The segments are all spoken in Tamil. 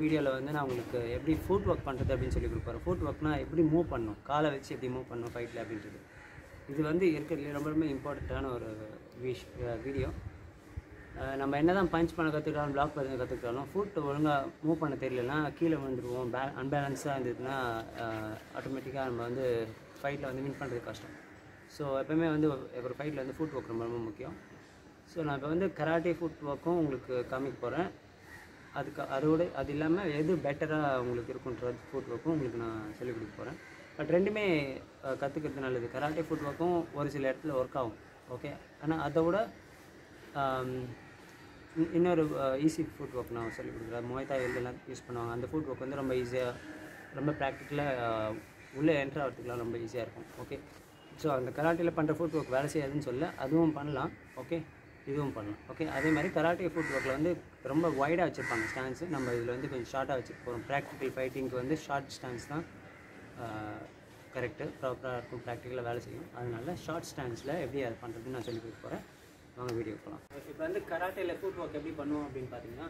வீடியோவில் வந்து நான் உங்களுக்கு எப்படி ஃபுட் ஒர்க் பண்ணுறது அப்படின்னு சொல்லி கொடுப்பேன் ஃபுட் ஒர்க்னா எப்படி மூவ் பண்ணணும் காலை வச்சு எப்படி மூவ் பண்ணணும் ஃபைட்டில் அப்படின்றது இது வந்து இருக்கிறதுல ரொம்ப ரொம்ப இம்பார்ட்டண்ட்டான ஒரு விஷ் வீடியோ அஹ் நம்ம என்ன தான் பஞ்ச் பண்ண கற்றுக்கிட்டாலும் பிளாக் பண்ண கற்றுக்கிட்டாலும் ஃபுட் ஒழுங்காக மூவ் பண்ண தெரியலனா கீழே விழுந்துருவோம் பே அன்பேலன்ஸாக இருந்ததுன்னா ஆட்டோமேட்டிக்காக நம்ம வந்து ஃபைட்டில் வந்து வின் பண்ணுறது கஷ்டம் ஸோ எப்போவுமே வந்து ஒரு ஃபைட்டில் வந்து ஃபுட் ஒர்க் ரொம்ப ரொம்ப முக்கியம் ஸோ நான் இப்போ வந்து கராட்டே ஃபுட் ஒர்க்கும் உங்களுக்கு காமிக்க போகிறேன் அதுக்கு அதோட அது இல்லாமல் எது பெட்டராக உங்களுக்கு இருக்குன்றது ஃபுட் ஒர்க்கும் உங்களுக்கு நான் சொல்லிக் கொடுக்க போகிறேன் பட் ரெண்டுமே கற்றுக்கிறது நல்லது கராட்டே ஃபுட் ஒர்க்கும் ஒரு சில இடத்துல ஒர்க் ஆகும் ஓகே ஆனால் அதை விட ஆம், இன்- இன்னொரு ஈஸி ஃபுட் ஒர்க் நான் சொல்லிக் கொடுக்குறேன் மொய்தாய் எல்லாம் யூஸ் பண்ணுவாங்க அந்த ஃபுட் ஒர்க் வந்து ரொம்ப ஈஸியாக ரொம்ப ப்ராக்டிக்கலாக உள்ளே என்ட்ரு ஆகிறதுக்குலாம் ரொம்ப ஈஸியாக இருக்கும் ஓகே ஸோ அந்த கராட்டியில் பண்ணுற ஃபுட் ஒர்க் வேலை செய்யாதுன்னு சொல்ல அதுவும் பண்ணலாம் ஓகே இதுவும் பண்ணலாம் ஓகே அதே மாதிரி கராட்டே ஃபுட் ஒர்க்கில் வந்து ரொம்ப வைடாக வச்சுருப்பாங்க ஸ்டான்ஸு நம்ம இதில் வந்து கொஞ்சம் ஷார்ட்டாக வச்சுக்க போகிறோம் ப்ராக்டிக்கல் ஃபைட்டிங்க்கு வந்து ஷார்ட் ஸ்டான்ஸ் தான் கரெக்டு ப்ராப்பராக இருக்கும் ப்ராக்டிக்கலாக வேலை செய்யும் அதனால ஷார்ட் ஸ்டான்ஸில் எப்படி அது பண்ணுறதுன்னு நான் சொல்லிக் கொடுக்க போகிறேன் வாங்க வீடியோ போகலாம் இப்போ வந்து கராட்டேயில் ஃபுட் ஒர்க் எப்படி பண்ணுவோம் அப்படின்னு பார்த்தீங்கன்னா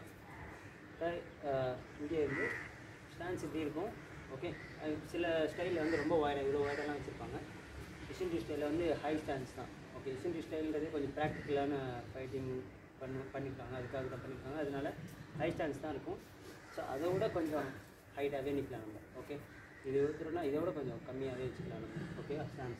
அஹ், இங்கே இருந்து ஸ்டான்ஸ் இப்படி இருக்கும் ஓகே சில ஸ்டைலில் வந்து ரொம்ப ஒயர் இவ்வளோ ஒயரெல்லாம் வச்சுருப்பாங்க இஷின்டி ஸ்டைலில் வந்து ஹை ஸ்டான்ஸ் தான் ஓகே இஷின்டி ஸ்டைல்ன்றது கொஞ்சம் ப்ராக்டிக்கலான ஃபைட்டிங் பண்ணு பண்ணியிருக்காங்க அதுக்காக தான் பண்ணியிருக்காங்க அதனால ஹை ஸ்டான்ஸ் தான் இருக்கும் ஸோ அதை விட கொஞ்சம் ஹைட்டாகவே நிற்கலாம் நம்ம ஓகே இது ஊற்றுறோன்னா இதை விட கொஞ்சம் கம்மியாகவே வச்சுக்கலாம் நம்ம ஓகே ஸ்டான்ஸ்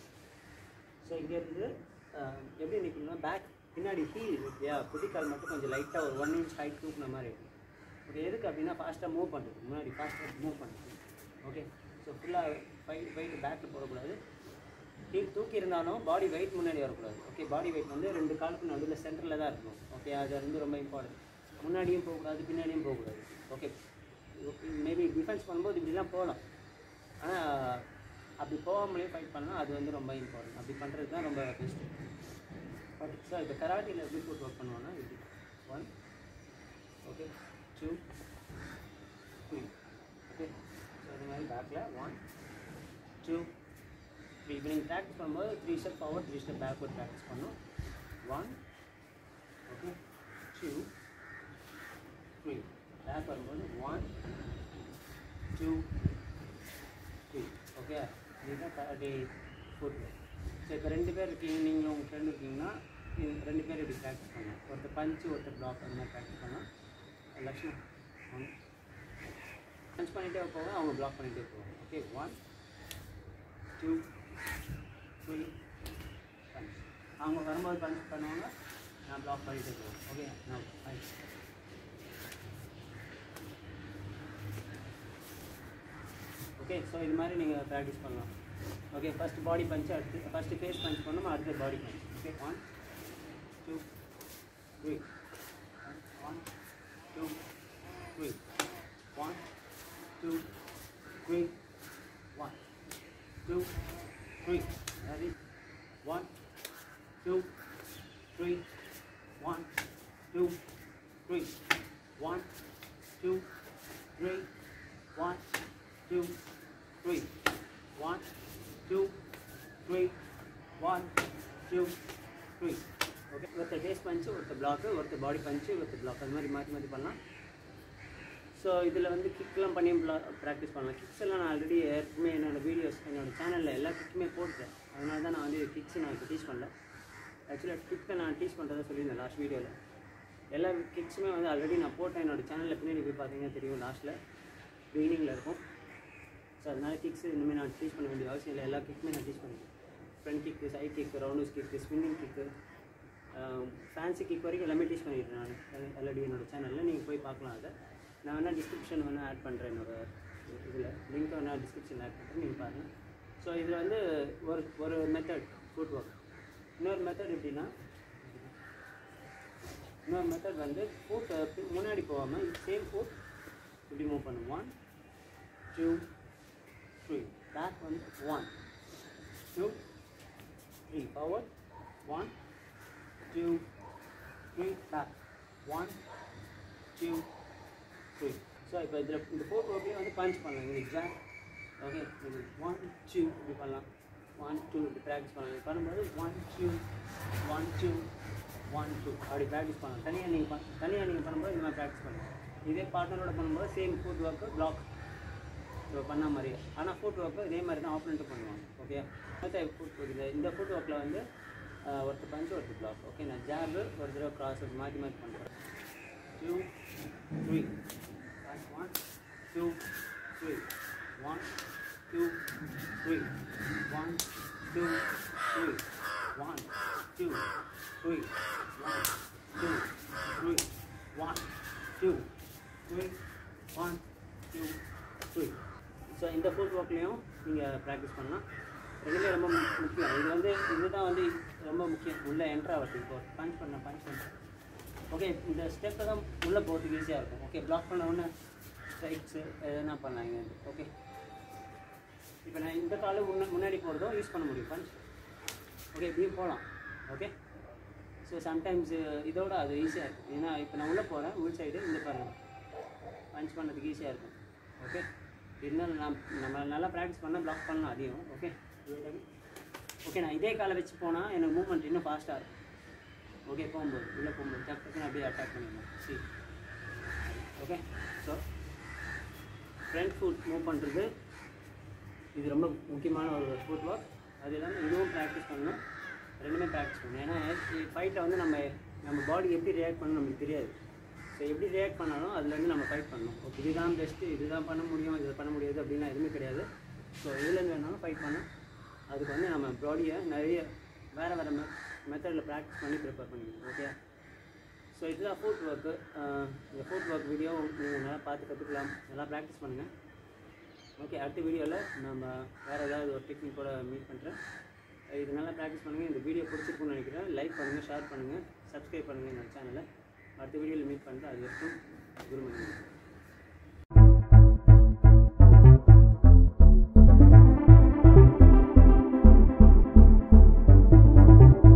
ஸோ இங்கேருந்து எப்படி நிற்கணும்னா பேக் பின்னாடி ஹீல் இல்லையா குதிக்கால் மட்டும் கொஞ்சம் லைட்டாக ஒரு ஒன் இன்ச் ஹைட் தூக்குன மாதிரி இருக்கும் ஓகே எதுக்கு அப்படின்னா ஃபாஸ்ட்டாக மூவ் பண்ணுறது முன்னாடி ஃபாஸ்ட்டாக மூவ் பண்ணுறது ஓகே ஸோ ஃபுல்லாக ஃபைட் வெயிட் பேக்கில் போடக்கூடாது ஹீல் தூக்கி இருந்தாலும் பாடி வெயிட் முன்னாடி வரக்கூடாது ஓகே பாடி வெயிட் வந்து ரெண்டு காலுக்கு நடுவில் சென்டரில் தான் இருக்கும் ஓகே அது வந்து ரொம்ப இம்பார்ட்டன்ட் முன்னாடியும் போகக்கூடாது பின்னாடியும் போகக்கூடாது ஓகே மேபி டிஃபென்ஸ் பண்ணும்போது இப்படிலாம் போகலாம் ஆனால் அப்படி போகாமலே ஃபைட் பண்ணால் அது வந்து ரொம்ப இம்பார்ட்டன்ட் அப்படி பண்ணுறது தான் ரொம்ப பெஸ்ட்டு பட் சார் இப்போ கராட்டியில் எப்படி ஃபுட் ஒர்க் பண்ணுவோன்னா இப்படி one okay two three okay so அது மாதிரி பேக்கில் ஒன் டூ த்ரீ இப்போ நீங்கள் ப்ராக்டிஸ் பண்ணும்போது three step forward three step backward practice பண்ணணும் one okay two three back வரும்போது ஒன் டூ த்ரீ ஓகே இதுதான் கராட்டே ஃபுட் ஸோ இப்போ ரெண்டு பேர் இருக்கீங்க நீங்களும் உங்கள் ஃப்ரெண்டு இருக்கீங்கன்னா இது ரெண்டு பேர் இப்படி ப்ராக்டிஸ் பண்ணலாம் ஒருத்தர் பஞ்சு ஒருத்தர் பிளாக் அந்த மாதிரி ப்ராக்டிஸ் பண்ணலாம் லக்ஷ்மண் ஒன் பஞ்ச் பண்ணிகிட்டே போவாங்க அவங்க பிளாக் பண்ணிகிட்டே போவாங்க okay one two three punch அவங்க வரும்போது பஞ்ச் பண்ணுவாங்க நான் பிளாக் பண்ணிகிட்டே போவேன் ஓகே நான் பஞ்ச் ஓகே ஸோ இது மாதிரி நீங்கள் ப்ராக்டிஸ் பண்ணலாம் ஓகே ஃபஸ்ட் பாடி பஞ்ச் அடுத்து ஃபஸ்ட்டு ஃபேஸ் பஞ்ச் பண்ணணும் அடுத்து body punch okay one two three one two three one two three one two three ready one two three one two three one two three one two, three. One, two, three. One, two, three. Okay ஒருத்தர் ஃபேஸ் பஞ்சு ஒருத்தர் பிளாக்கு ஒருத்தர் பாடி பஞ்சு ஒருத்தர் பிளாக் அது மாதிரி மாற்றி மாற்றி பண்ணலாம் ஸோ இதில் வந்து கிக்லாம் பண்ணி ப்ராக்டிஸ் பண்ணலாம் கிக்ஸ் எல்லாம் நான் ஆல்ரெடி ஏற்கனவே என்னோடய வீடியோஸ் என்னோடய சேனலில் எல்லா கிக்குமே போட்டுட்டேன் அதனால தான் நான் வந்து கிக்ஸ் நான் இப்போ டீச் பண்ணல ஆக்சுவலாக கிக்கை நான் டீச் பண்ணுறதா சொல்லியிருந்தேன் லாஸ்ட் வீடியோவில் எல்லா கிக்ஸுமே வந்து ஆல்ரெடி நான் போட்டேன் என்னோடய சேனலில் பின்னாடி போய் பார்த்தீங்கன்னா தெரியும் லாஸ்ட்டில் பிகினிங்கில் இருக்கும் ஸோ அதனால கிக்ஸ் இனிமேல் நான் டீச் பண்ண வேண்டிய அவசியம் இல்லை எல்லா கிக்குமே நான் டீச் பண்ணிட்டேன் front kick side kick roundhouse kick swimming kick fancy kick வரைக்கும் எல்லாமே டீச் பண்ணிட்டேன் நான் ஆல்ரெடி என்னோடய சேனலில் நீங்கள் போய் பார்க்கலாம் அதை நான் வேணால் டிஸ்கிரிப்ஷன் வேணால் ஆட் பண்ணுறேன் என்னோட இதில் லிங்க் வேணால் டிஸ்கிரிப்ஷனில் ஆட் பண்ணுறேன் நீங்கள் பாருங்கள் ஸோ இதில் வந்து ஒரு ஒரு மெத்தட் ஃபுட் ஒர்க் இன்னொரு மெத்தட் எப்படின்னா இன்னொரு மெத்தட் வந்து ஃபுட் முன்னாடி போகாமல் சேம் ஃபுட் இப்படி மூவ் பண்ணும் ஒன் டூ த்ரீ பேக் வந்து one two three forward one two three back one two three so இப்போ இதில் இந்த ஃபோர் ரோப்லேயே வந்து பஞ்ச் பண்ணலாம் இது எக்ஸாக்ட் ஓகே இது ஒன் டூ இப்படி பண்ணலாம் ஒன் டூ இப்படி ப்ராக்டிஸ் பண்ணலாம் இது பண்ணும்போது one two one two one two அப்படி ப்ராக்டிஸ் பண்ணலாம் தனியாக நீங்கள் பண் தனியாக நீங்கள் பண்ணும்போது இந்த மாதிரி ப்ராக்டிஸ் பண்ணலாம் இதே பார்ட்னரோட பண்ணும்போது same foot work block so பண்ண மாதிரி ஆனால் ஃபுட் ஒர்க்கு இதே மாதிரி தான் ஆப்ரண்ட்டு பண்ணுவாங்க ஓகே ஃபுட் ஒர்க் இது இந்த ஃபுட் ஒர்க்கில் வந்து ஆஹ், ஒருத்தர் பஞ்சு ஒருத்தர் பிளாக் ஓகே நான் ஜாபு ஒரு தடவை கிராஸ் மாற்றி மாற்றி பண்ணுறேன் two three one two three one two three one two three one two three one two three one two three one two three so இந்த ஃபுட் ஒர்க்லேயும் நீங்கள் ப்ராக்டிஸ் பண்ணலாம் ரெண்டுலேயும் ரொம்ப மு- முக்கியம் இது வந்து இதுதான் வந்து ரொம்ப முக்கியம் உள்ளே என்ட்ரு ஆகிறது இப்போ பஞ்ச் பண்ண பஞ்ச் பண்ண ஓகே இந்த ஸ்டெப்பை தான் உள்ளே போகிறதுக்கு ஈஸியாக இருக்கும் ஓகே பிளாக் பண்ண உடனே ஸ்ட்ரைட்ஸு எதுனா பண்ணலாம் இங்கே ஓகே இப்போ நான் இந்த காலு முன்ன முன்னாடி போகிறதும் யூஸ் பண்ண முடியும் பஞ்ச் ஓகே இப்படியும் போகலாம் ஓகே ஸோ சம்டைம்ஸ் இதோட அது ஈஸியாக இருக்கும் ஏன்னா இப்போ நான் உள்ளே போகிறேன் உள் சைடு இந்த பாருங்க பஞ்ச் பண்ணதுக்கு ஈஸியாக இருக்கும் ஓகே இருந்தாலும் நான் நம்ம நல்லா ப்ராக்டிஸ் பண்ணால் பிளாக் பண்ணலாம் அதையும் ஓகே ஓகே நான் இதே காலை வச்சு போனால் எனக்கு மூவ்மெண்ட் இன்னும் ஃபாஸ்ட்டாக இருக்கும் ஓகே போகும்போது உள்ளே போகும்போது டக்கு டக்குன்னு அப்படியே அட்டாக் பண்ணிடலாம் சி okay so front foot move பண்ணுறது இது ரொம்ப முக்கியமான ஒரு ஃபுட் ஒர்க் அது இல்லாமல் இதுவும் ப்ராக்டிஸ் பண்ணணும் ரெண்டுமே ப்ராக்டிஸ் பண்ணணும் ஏன்னா ஃபைட்டில் வந்து நம்ம நம்ம பாடி எப்படி ரியாக்ட் பண்ணணும் நமக்கு தெரியாது ஸோ எப்படி ரியாக்ட் பண்ணாலும் அதுலேருந்து நம்ம ஃபைட் பண்ணணும் ஓகே இதுதான் பெஸ்ட்டு இதுதான் பண்ண முடியும் இது பண்ண முடியாது அப்படின்லாம் எதுவுமே கிடையாது ஸோ இதுலேருந்து வேணாலும் ஃபைட் பண்ண அதுக்கு வந்து நம்ம பாடியை நிறைய வேறு வேறு மெ மெத்தடில் ப்ராக்டிஸ் பண்ணி ப்ரிப்பேர் பண்ணிக்கணும் ஓகே ஸோ இதுதான் ஃபுட் ஒர்க்கு இந்த ஃபுட் ஒர்க் வீடியோ நீங்கள் நல்லா பார்த்து கற்றுக்கலாம் நல்லா ப்ராக்டிஸ் பண்ணுங்கள் ஓகே அடுத்த வீடியோவில் நம்ம வேறு ஏதாவது ஒரு டெக்னிக்கோட மீட் பண்ணுறேன் இது நல்லா ப்ராக்டிஸ் பண்ணுங்கள் இந்த வீடியோ பிடிச்சிருக்குன்னு நினைக்கிறேன் லைக் பண்ணுங்கள் ஷேர் பண்ணுங்கள் சப்ஸ்கிரைப் பண்ணுங்கள் என்னோட சேனலை அடுத்த வீடியோவில் மீட் பண்ணுறேன் அது வரைக்கும் குருமணி